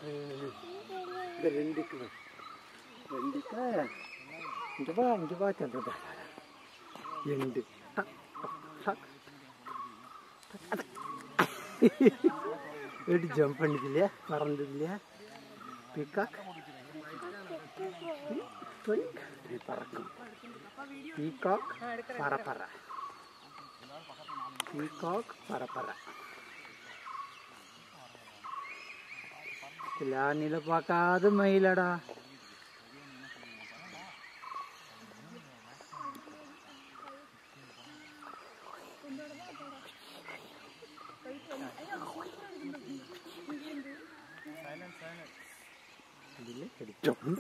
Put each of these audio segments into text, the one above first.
இந்த ரெண்டுக்கு வா. ரெண்டுக்கா இங்கே வா இங்கே வா சொல்கிறதா எண்டு டக், டக், டக், டக். எப்படி ஜம்ப் பண்ணுது இல்லையா பறந்தது இல்லையா பீகாக் இது பறக்கும் பீகாக் பரப்பற பீகாக் பரப்பற இல்ல நில பார்க்காத மயிலடா ഇതില് എടുത്തോണ്ട്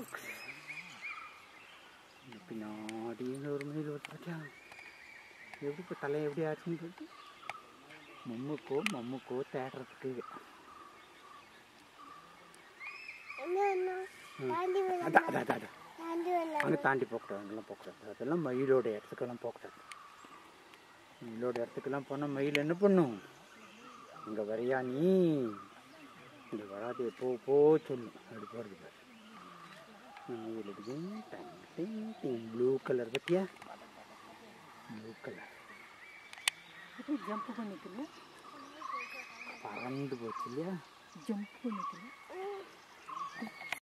இது பின்னாடி ஒரு மயில் பார்த்தியா எப்படி இப்போ தலை எப்படி ஆச்சுன்னு சொல்லிட்டு மம்முக்கோ மம்முக்கோ தேடுறதுக்கு அதான் அதான் அதான் அதான் அங்கே தாண்டி போகக்கூடாது அங்கெல்லாம் போகக்கூடாது அதெல்லாம் மயிலோட இடத்துக்கெல்லாம் போகக்கூடாது மயிலோட இடத்துக்கெல்லாம் போனால் மயில் என்ன பண்ணும் இங்கே வரையா நீ இங்கே வராதே போ போ சொல்லும் அப்படி போகிறது பாரு மயில் இருக்குது டைம் டிங் டிங் ப்ளூ கலர் பற்றியா ப்ளூ கலர் ஜம்ப் பண்ணிக்கல பறந்து போச்சு இல்லையா ஜம்ப் பண்ணிக்கல